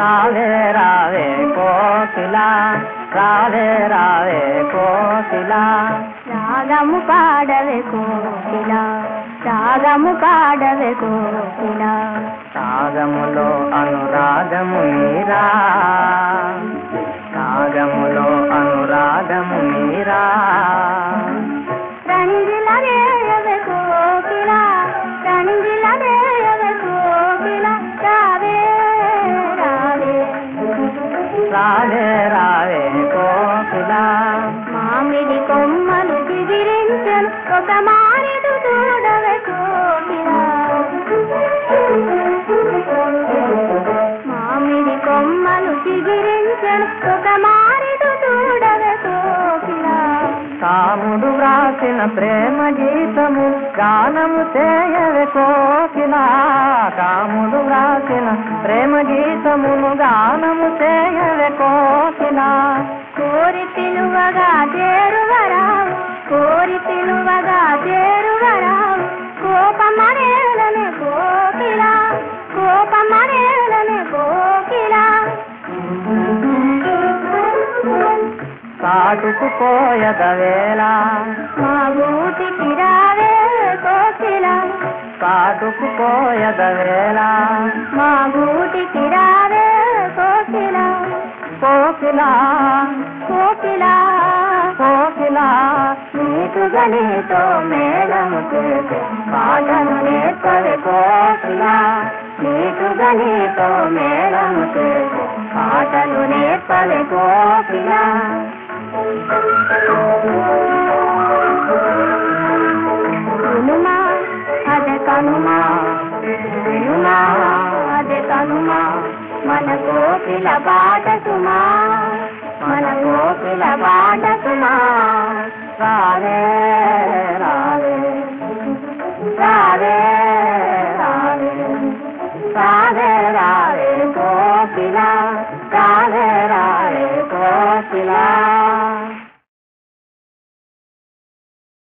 రావే రావే కోకిల రావే రావే కోకిల రాగము పాడవే కోకిల రాగము పాడవే కోకిల రాగములో అనురాగము మీరా రాగములో అనురాగము మీరా రంజిల రేయవే కోకిల రంజిల రేయవే కోకిల రావే రావే రావే రావే కోకిల మామిడి కొమ్మలు చిగిరించను ఒక మారిడు చూడవే కోకిల మామిడి కొమ్మలు చిగిరించను ఒక మారిడు చూడవే కోకిల కాముడు వ్రాసిన ప్రేమ గీతము గానము చేయవే కోకిల కాముడు వ్రాసిన ప్రేమ గీతమును గానము చేయవే కోకిల కోరి పిలువగా చేరువరావు కోరి పిలువగా చేరువరావు కోపమనేలని కోకిల కోపమనేలని కోకిల కాటుకు పోయద వేళ మా గూటికి రావే కోకిల కాటుకు పోయద వేళ మా గూటికి రావే కోకిల కోకిల కోకిల కోకిల నీకు గణితో మేళము చేసే పాటను నేర్పవే కోకిల నీకు గణితో మేళము చేసే పాటలు నేర్పవే కోకిల వినుమా అదే కనుమా వినుమా అదే కనుమా మన కోకిల బాట సుమా మన కోకిల బాట సుమా రావే రావే రావే రావే రావే రావే కోకిల రావే